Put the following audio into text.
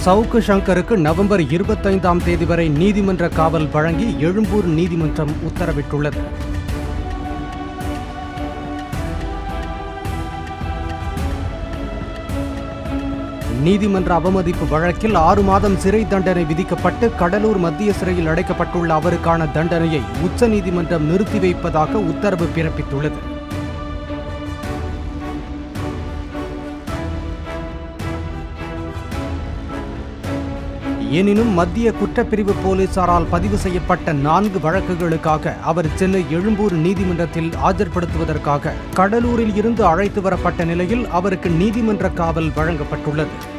சவுக்கு சங்கருக்கு நவம்பர் இருபத்தைந்தாம் தேதி வரை நீதிமன்ற காவல் வழங்கி எழும்பூர் நீதிமன்றம் உத்தரவிட்டுள்ளது நீதிமன்ற அவமதிப்பு வழக்கில் ஆறு மாதம் சிறை தண்டனை விதிக்கப்பட்டு கடலூர் மத்திய சிறையில் அடைக்கப்பட்டுள்ள அவருக்கான தண்டனையை உச்சநீதிமன்றம் நிறுத்தி வைப்பதாக உத்தரவு பிறப்பித்துள்ளது எனினும் மத்திய குற்றப்பிரிவு போலீசாரால் பதிவு செய்யப்பட்ட நான்கு வழக்குகளுக்காக அவர் சென்னை எழும்பூர் நீதிமன்றத்தில் ஆஜர்படுத்துவதற்காக கடலூரில் இருந்து அழைத்து வரப்பட்ட நிலையில் அவருக்கு நீதிமன்ற காவல் வழங்கப்பட்டுள்ளது